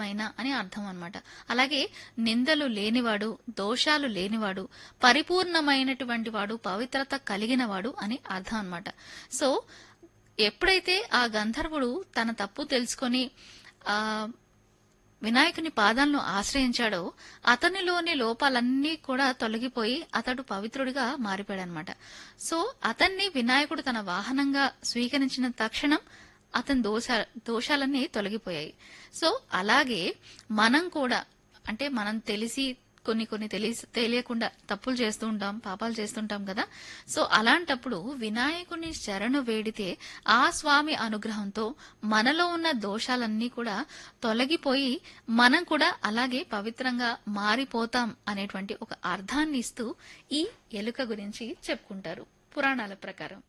పరిపూర్ణమైన అని అర్థం అన్నమాట అలాగే నిందలు లేనివాడు దోషాలు లేనివాడు పరిపూర్ణమైనటువంటి వాడు పవిత్రత కలిగినవాడు అని అర్థం అన్నమాట సో ఎప్పుడైతే ఆ గంధర్వుడు తన తప్పు తెలుసుకొని ఆ వినాయకుని పాదాలను ఆశ్రయించాడో అతనిలోని లోపాలన్నీ కూడా తొలగిపోయి అతడు పవిత్రుడిగా మారిపోయాడనమాట సో అతన్ని వినాయకుడు తన వాహనంగా స్వీకరించిన తక్షణం అతని దోష దోషాలన్నీ తొలగిపోయాయి సో అలాగే మనం కూడా అంటే మనం తెలిసి కొన్ని కొన్ని తెలిసి తెలియకుండా తప్పులు చేస్తూ ఉంటాం పాపాలు చేస్తుంటాం కదా సో అలాంటప్పుడు వినాయకుని శరణు వేడితే ఆ స్వామి అనుగ్రహంతో మనలో ఉన్న దోషాలన్నీ కూడా తొలగిపోయి మనం కూడా అలాగే పవిత్రంగా మారిపోతాం అనేటువంటి ఒక అర్థాన్ని ఇస్తూ ఈ ఎలుక గురించి చెప్పుకుంటారు పురాణాల ప్రకారం